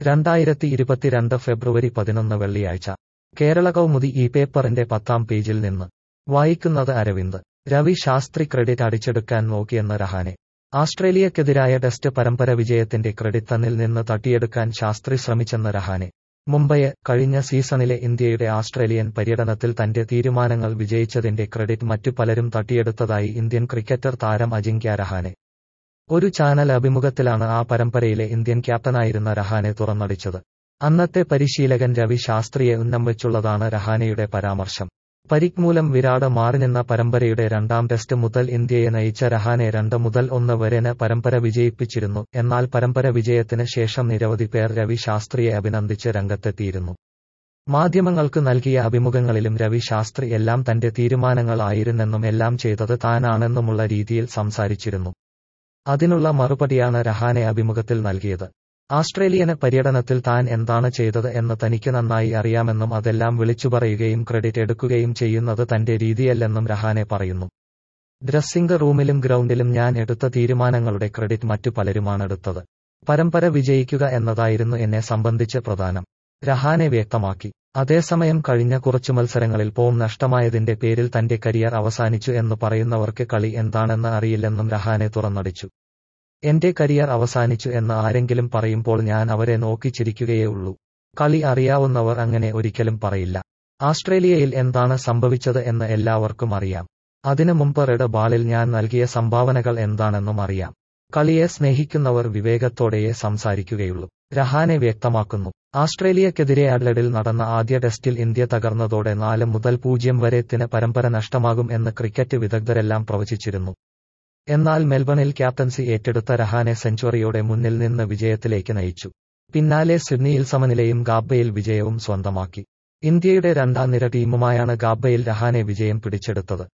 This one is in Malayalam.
രണ്ടായിരത്തി ഇരുപത്തിരണ്ട് ഫെബ്രുവരി പതിനൊന്ന് വെള്ളിയാഴ്ച കേരള കൗമുദി ഈ പേപ്പറിന്റെ പത്താം പേജിൽ നിന്ന് വായിക്കുന്നത് അരവിന്ദ് രവി ശാസ്ത്രി ക്രെഡിറ്റ് അടിച്ചെടുക്കാൻ നോക്കിയെന്ന് രഹാനെ ആസ്ട്രേലിയക്കെതിരായ ടെസ്റ്റ് പരമ്പര വിജയത്തിന്റെ ക്രെഡിറ്റ് തന്നിൽ നിന്ന് തട്ടിയെടുക്കാൻ ശാസ്ത്രി ശ്രമിച്ചെന്ന് രഹാനെ മുംബൈയെ കഴിഞ്ഞ സീസണിലെ ഇന്ത്യയുടെ ആസ്ട്രേലിയൻ പര്യടനത്തിൽ തന്റെ തീരുമാനങ്ങൾ വിജയിച്ചതിന്റെ ക്രെഡിറ്റ് മറ്റു പലരും തട്ടിയെടുത്തതായി ഇന്ത്യൻ ക്രിക്കറ്റർ താരം അജിങ്ക്യ രഹാനെ ഒരു ചാനൽ അഭിമുഖത്തിലാണ് ആ പരമ്പരയിലെ ഇന്ത്യൻ ക്യാപ്റ്റനായിരുന്ന രഹാനെ തുറന്നടിച്ചത് അന്നത്തെ പരിശീലകൻ രവി ശാസ്ത്രിയെ ഉന്നം വെച്ചുള്ളതാണ് രഹാനെയുടെ പരാമർശം പരിക് മൂലം വിരാട് മാറിനിന്ന പരമ്പരയുടെ രണ്ടാം ടെസ്റ്റ് മുതൽ ഇന്ത്യയെ നയിച്ച രഹാനെ രണ്ട് മുതൽ ഒന്ന് വരെന് പരമ്പര വിജയിപ്പിച്ചിരുന്നു എന്നാൽ പരമ്പര വിജയത്തിന് ശേഷം നിരവധി പേർ രവി ശാസ്ത്രിയെ അഭിനന്ദിച്ച് രംഗത്തെത്തിയിരുന്നു മാധ്യമങ്ങൾക്ക് നൽകിയ അഭിമുഖങ്ങളിലും രവി ശാസ്ത്രി എല്ലാം തന്റെ തീരുമാനങ്ങൾ ആയിരുന്നെന്നും എല്ലാം ചെയ്തത് താനാണെന്നുമുള്ള രീതിയിൽ സംസാരിച്ചിരുന്നു അതിനുള്ള മറുപടിയാണ് രഹാനെ അഭിമുഖത്തിൽ നൽകിയത് ആസ്ട്രേലിയന് പര്യടനത്തിൽ താൻ എന്താണ് ചെയ്തത് എന്ന് തനിക്ക് നന്നായി അറിയാമെന്നും അതെല്ലാം വിളിച്ചുപറയുകയും ക്രെഡിറ്റ് എടുക്കുകയും ചെയ്യുന്നത് തന്റെ രീതിയല്ലെന്നും രഹാനെ പറയുന്നു ഡ്രസ്സിംഗ് റൂമിലും ഗ്രൗണ്ടിലും ഞാൻ എടുത്ത തീരുമാനങ്ങളുടെ ക്രെഡിറ്റ് മറ്റു പലരുമാണെടുത്തത് പരമ്പര വിജയിക്കുക എന്നതായിരുന്നു എന്നെ സംബന്ധിച്ച് പ്രധാനം രഹാനെ വ്യക്തമാക്കി അതേസമയം കഴിഞ്ഞ കുറച്ചു മത്സരങ്ങളിൽ ഫോം നഷ്ടമായതിന്റെ പേരിൽ തന്റെ കരിയർ അവസാനിച്ചു എന്ന് പറയുന്നവർക്ക് കളി എന്താണെന്ന് അറിയില്ലെന്നും രഹാനെ തുറന്നടിച്ചു എന്റെ കരിയർ അവസാനിച്ചു എന്ന് ആരെങ്കിലും പറയുമ്പോൾ ഞാൻ അവരെ നോക്കി ചിരിക്കുകയേ ഉള്ളൂ കളി അറിയാവുന്നവർ അങ്ങനെ ഒരിക്കലും പറയില്ല ആസ്ട്രേലിയയിൽ എന്താണ് സംഭവിച്ചത് എന്ന് എല്ലാവർക്കും അറിയാം അതിനു മുമ്പ് റെഡ് ബാളിൽ ഞാൻ നൽകിയ സംഭാവനകൾ എന്താണെന്നും അറിയാം കളിയെ സ്നേഹിക്കുന്നവർ വിവേകത്തോടെയേ സംസാരിക്കുകയുള്ളൂ രഹാനെ വ്യക്തമാക്കുന്നു ആസ്ട്രേലിയക്കെതിരെ അഡ്ലഡിൽ നടന്ന ആദ്യ ടെസ്റ്റിൽ ഇന്ത്യ തകർന്നതോടെ നാല് മുതൽ പൂജ്യം വരെത്തിന് പരമ്പര നഷ്ടമാകും എന്ന് ക്രിക്കറ്റ് വിദഗ്ധരെല്ലാം പ്രവചിച്ചിരുന്നു എന്നാൽ മെൽബണിൽ ക്യാപ്റ്റൻസി ഏറ്റെടുത്ത രഹാനെ സെഞ്ചുറിയോടെ മുന്നിൽ നിന്ന് വിജയത്തിലേക്ക് നയിച്ചു പിന്നാലെ സിഡ്നിയിൽ സമനിലയും ഗാബയിൽ വിജയവും സ്വന്തമാക്കി ഇന്ത്യയുടെ രണ്ടാം നിര ടീമുമായാണ് ഗാബയിൽ രഹാനെ വിജയം പിടിച്ചെടുത്തത്